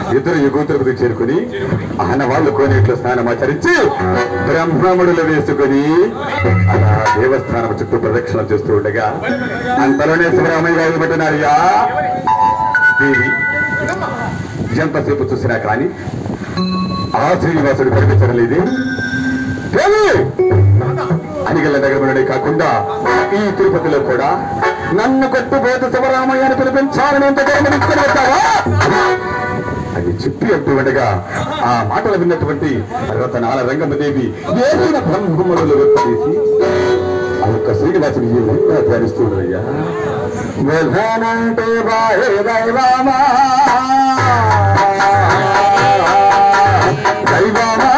ఇద్దరు యుగోతులకు చేరుకుని ఆనవాళ్ళు కోనేట్లో స్నానమాచరించి బ్రహ్మముడులు వేసుకుని అలా దేవస్థానం చుట్టూ ప్రదక్షిణ చేస్తూ ఉండగా అంతలోనే శివరామయ్య గారు పెట్టినారయ్యా దేవి ఎంతసేపు చూసినా కానీ ఆ శ్రీనివాసుడు కనిపించడలేదు దేవి అనిగల నగరంలోనే కాకుండా ఈ తిరుపతిలో కూడా నన్ను కొట్టుబోతు శివరామయ్యని పిలిపించాలని ఎంత గమనించుకుని వచ్చావా అది చెప్పి అంటూ ఉండగా ఆ మాటలు విన్నటువంటి రతనాల రంగమ్మదేవి ఏదైన బ్రహ్మములు వచ్చేసి ఆ యొక్క శ్రీనివాసుని ఈ విధంగా ధ్యానిస్తూ ఉన్నారయ్యా వెల్హానంటే బాహే దైవమా దైవమా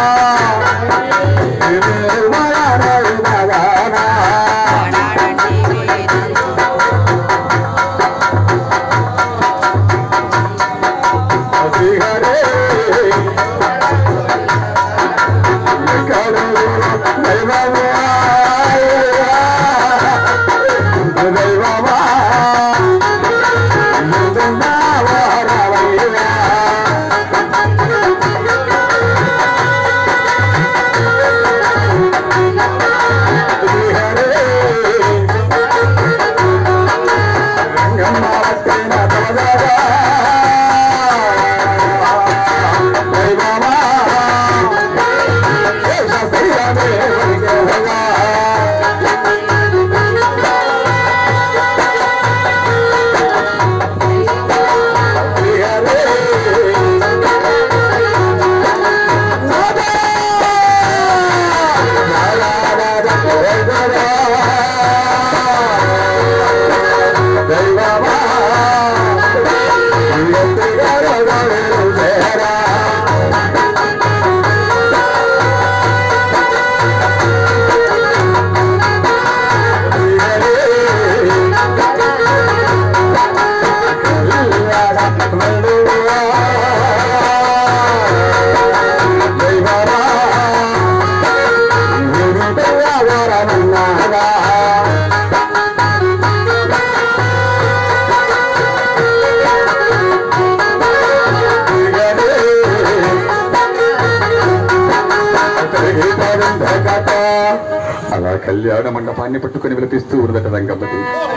అలా కళ్యాణ మండపాన్ని పట్టుకుని విలపిస్తూ ఉన్నదట రంగమ్మది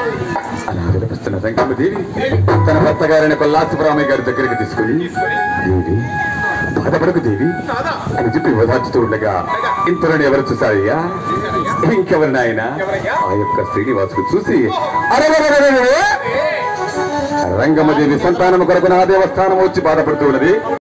అలా విలపిస్తున్న రంగమ్మదేవి తన భర్త గారిని కొల్లాసిపురామయ్య గారి దగ్గరికి తీసుకుని దేవి బాధపడకు దేవి అని చెప్పి ఓదార్చుతూ ఉండగా ఇంతలోనే ఎవరు చూసారయ్యా ఇంకెవరి నాయన ఆ యొక్క శ్రీనివాసుడు చూసి అరెరెరెరెరెరె! రంగమ్మదేవి సంతానము కొరకు నా దేవస్థానం వచ్చి బాధపడుతూ ఉన్నది